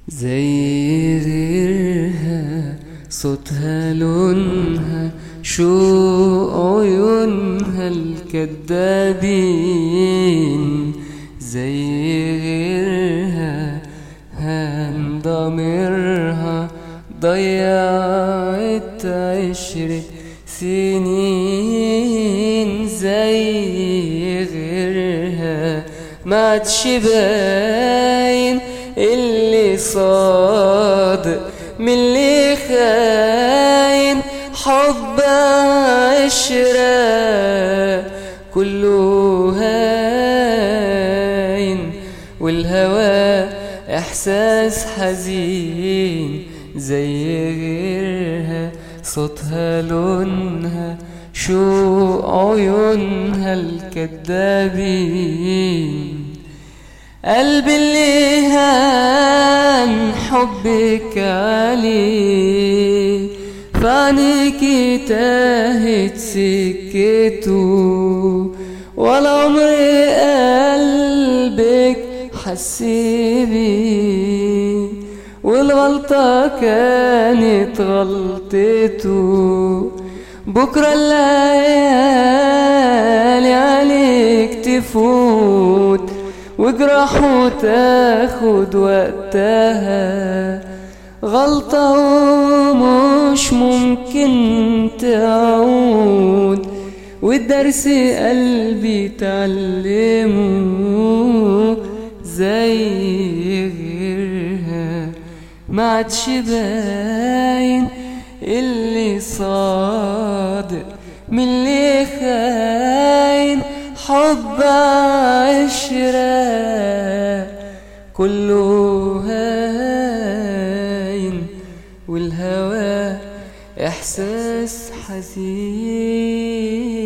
زي غيرها صوتها لونها شو عيونها الكدابين زي غيرها هان ضميرها ضيعت عشرة سنين زي غيرها ما عادش باين اللي صادق من اللي خاين حب عشرة كله هاين والهوى احساس حزين زي غيرها صوتها لونها شو عيونها الكدابين قلبي اللي هان حبك عليه فعنيكي تاهت سكته ولا عمري قلبك حسي بيه والغلطة كانت غلطته بكرة الليالي عليك تفوت وجرح وتاخد وقتها غلطة ومش ممكن تعود والدرس قلبي تعلمه زي غيرها ما عادش باين اللي صادق من اللي خاين حب عشرة كله هاين والهوى إحساس حزين